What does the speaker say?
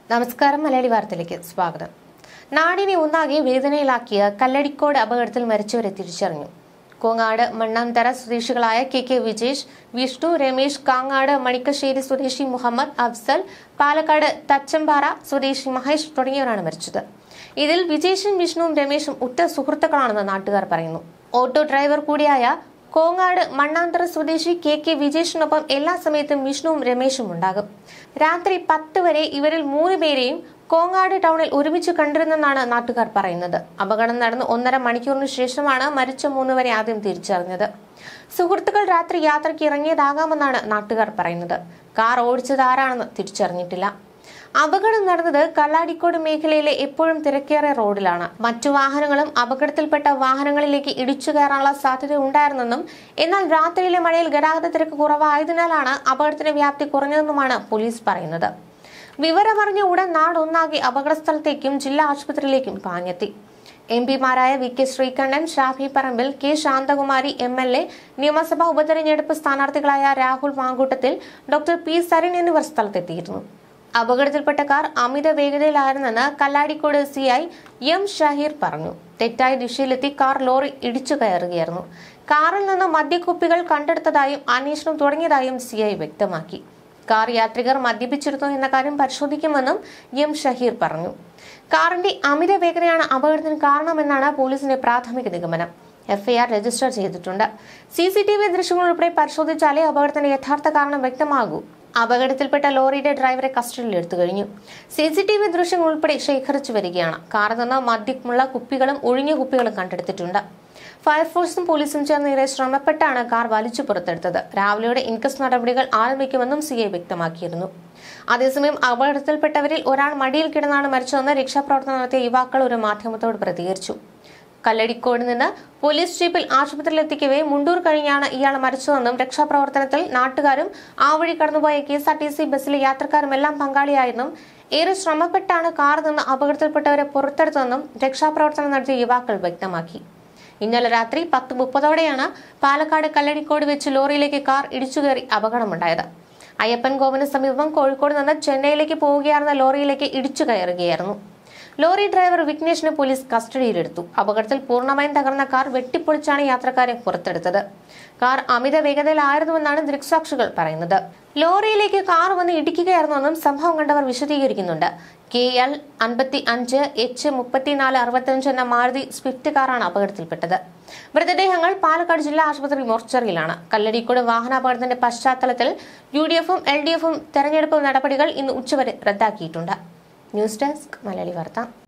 നമസ്കാരം മലയാളി വാർത്തയിലേക്ക് സ്വാഗതം നാടിനെ ഒന്നാകെ വേദനയിലാക്കിയ കല്ലടിക്കോട് അപകടത്തിൽ മരിച്ചവരെ തിരിച്ചറിഞ്ഞു കോങ്ങാട് മണ്ണാന്തര സ്വദേശികളായ കെ കെ വിജേഷ് വിഷ്ണു രമേശ് കാങ്ങാട് മണിക്കശ്ശേരി സ്വദേശി മുഹമ്മദ് അഫ്സൽ പാലക്കാട് തച്ചമ്പാറ സ്വദേശി മഹേഷ് തുടങ്ങിയവരാണ് മരിച്ചത് ഇതിൽ വിജേഷും വിഷ്ണുവും രമേശും ഉറ്റ സുഹൃത്തുക്കളാണെന്ന് നാട്ടുകാർ പറയുന്നു ഓട്ടോ ഡ്രൈവർ കൂടിയായ കോങ്ങാട് മണ്ണാന്തര സ്വദേശി കെ കെ വിജേഷിനൊപ്പം എല്ലാ സമയത്തും വിഷ്ണുവും രമേശും ഉണ്ടാകും രാത്രി പത്ത് വരെ ഇവരിൽ മൂന്ന് പേരെയും കോങ്ങാട് ടൗണിൽ ഒരുമിച്ച് കണ്ടിരുന്നെന്നാണ് നാട്ടുകാർ പറയുന്നത് അപകടം നടന്ന് ഒന്നര മണിക്കൂറിന് ശേഷമാണ് മരിച്ച മൂന്നുവരെ ആദ്യം തിരിച്ചറിഞ്ഞത് സുഹൃത്തുക്കൾ രാത്രി യാത്രയ്ക്ക് ഇറങ്ങിയതാകാമെന്നാണ് നാട്ടുകാർ പറയുന്നത് കാർ ഓടിച്ചത് ആരാണെന്ന് തിരിച്ചറിഞ്ഞിട്ടില്ല അപകടം നടന്നത് കല്ലാടിക്കോട് മേഖലയിലെ എപ്പോഴും തിരക്കേറിയ റോഡിലാണ് മറ്റു വാഹനങ്ങളും അപകടത്തിൽപ്പെട്ട വാഹനങ്ങളിലേക്ക് ഇടിച്ചു കയറാനുള്ള സാധ്യത ഉണ്ടായിരുന്നെന്നും എന്നാൽ രാത്രിയിലെ മഴയിൽ ഗതാഗത തിരക്ക് കുറവായതിനാലാണ് അപകടത്തിന്റെ വ്യാപ്തി കുറഞ്ഞതെന്നുമാണ് പോലീസ് പറയുന്നത് വിവരമറിഞ്ഞ ഉടൻ നാടൊന്നാകെ അപകട സ്ഥലത്തേക്കും ജില്ലാ ആശുപത്രിയിലേക്കും പാഞ്ഞെത്തി എം പിമാരായ V K Sreekandan Shafi Parambil K Santhakumari M L A നിയമസഭാ ഉപതെരഞ്ഞെടുപ്പ് സ്ഥാനാർത്ഥികളായ രാഹുൽ മാങ്കൂട്ടത്തിൽ ഡോക്ടർ പി സരിൻ എന്നിവർ സ്ഥലത്തെത്തിയിരുന്നു അപകടത്തിൽപ്പെട്ട കാർ അമിത വേഗതയിലായിരുന്നെന്ന് Kalladikode C I M Shaheer പറഞ്ഞു തെറ്റായ ദിശയിലെത്തി കാർ ലോറി ഇടിച്ചു കയറുകയായിരുന്നു കാറിൽ നിന്ന് മദ്യക്കുപ്പികൾ കണ്ടെടുത്തതായും അന്വേഷണം തുടങ്ങിയതായും സി ഐ വ്യക്തമാക്കി കാർ യാത്രികർ മദ്യപിച്ചിരുന്നു എന്ന കാര്യം പരിശോധിക്കുമെന്നും എം ഷഹീർ പറഞ്ഞു കാറിന്റെ അമിത വേഗതയാണ് അപകടത്തിന് കാരണമെന്നാണ് പോലീസിന്റെ പ്രാഥമിക നിഗമനം എഫ്ഐആർ രജിസ്റ്റർ ചെയ്തിട്ടുണ്ട് സി സി ടി വി ദൃശ്യങ്ങൾ ഉൾപ്പെടെ പരിശോധിച്ചാലേ അപകടത്തിന്റെ യഥാർത്ഥ കാരണം വ്യക്തമാകൂ അപകടത്തിൽപ്പെട്ട ലോറിയുടെ ഡ്രൈവറെ കസ്റ്റഡിയിൽ എടുത്തു കഴിഞ്ഞു സി സി ടി വി ദൃശ്യങ്ങൾ ഉൾപ്പെടെ ശേഖരിച്ചു വരികയാണ് കാറിൽ നിന്ന് മദ്യമുള്ള കുപ്പികളും ഒഴിഞ്ഞ കുപ്പികളും കണ്ടെടുത്തിട്ടുണ്ട് ഫയർഫോഴ്സും പോലീസും ചേർന്ന് ഇവരെ ശ്രമപ്പെട്ടാണ് കാർ വലിച്ചു പുറത്തെടുത്തത് രാവിലെയോടെ ഇൻക്വസ്റ്റ് നടപടികൾ ആരംഭിക്കുമെന്നും സി ഐ വ്യക്തമാക്കിയിരുന്നു അതേസമയം അപകടത്തിൽപ്പെട്ടവരിൽ ഒരാൾ മടിയിൽ കിടന്നാണ് മരിച്ചതെന്ന് രക്ഷാപ്രവർത്തനം നടത്തിയ യുവാക്കൾ ഒരു മാധ്യമത്തോട് പ്രതികരിച്ചു കല്ലടിക്കോട് നിന്ന് പോലീസ് ജീപ്പിൽ ആശുപത്രിയിലെത്തിക്കവേ മുണ്ടൂർ കഴിഞ്ഞാണ് ഇയാൾ മരിച്ചതെന്നും രക്ഷാപ്രവർത്തനത്തിൽ നാട്ടുകാരും ആ വഴി കടന്നുപോയ K S R T C ബസ്സിലെ യാത്രക്കാരും എല്ലാം പങ്കാളിയായെന്നും ഏറെ ശ്രമപ്പെട്ടാണ് കാർ നിന്ന് അപകടത്തിൽപ്പെട്ടവരെ പുറത്തെടുത്തതെന്നും രക്ഷാപ്രവർത്തനം നടത്തിയ യുവാക്കൾ വ്യക്തമാക്കി ഇന്നലെ രാത്രി പത്ത് മുപ്പതോടെയാണ് പാലക്കാട് കല്ലടിക്കോട് വെച്ച് ലോറിയിലേക്ക് കാർ ഇടിച്ചുകയറി അപകടമുണ്ടായത് അയ്യപ്പൻ കോവിന് സമീപം കോഴിക്കോട് നിന്ന് ചെന്നൈയിലേക്ക് പോവുകയായിരുന്ന ലോറിയിലേക്ക് ഇടിച്ചു കയറുകയായിരുന്നു ലോറി ഡ്രൈവർ വിഘ്നേഷിനെ പോലീസ് കസ്റ്റഡിയിലെടുത്തു അപകടത്തിൽ പൂർണ്ണമായും തകർന്ന കാർ വെട്ടിപ്പൊളിച്ചാണ് യാത്രക്കാരെ പുറത്തെടുത്തത് കാർ അമിത വേഗതയിലായിരുന്നുവെന്നാണ് ദൃക്സാക്ഷികൾ പറയുന്നത് ലോറിയിലേക്ക് കാർ വന്ന് ഇടിക്കുകയായിരുന്നുവെന്നും സംഭവം കണ്ടവർ വിശദീകരിക്കുന്നുണ്ട് കെ എൽ അൻപത്തി അഞ്ച് എച്ച് മുപ്പത്തിനാല് അറുപത്തിയഞ്ച് എന്ന മാരുതി സ്വിഫ്റ്റ് കാറാണ് അപകടത്തിൽപ്പെട്ടത് മൃതദേഹങ്ങൾ പാലക്കാട് ജില്ലാ ആശുപത്രി മോർച്ചറിയിലാണ് കല്ലടിക്കോട് വാഹനാപകടത്തിന്റെ പശ്ചാത്തലത്തിൽ യു ഡി എഫും എൽ ഡി എഫും തെരഞ്ഞെടുപ്പ് നടപടികൾ ഇന്ന് ഉച്ചവരെ റദ്ദാക്കിയിട്ടുണ്ട് ന്യൂസ് ഡെസ്ക് മലയാളി വാർത്ത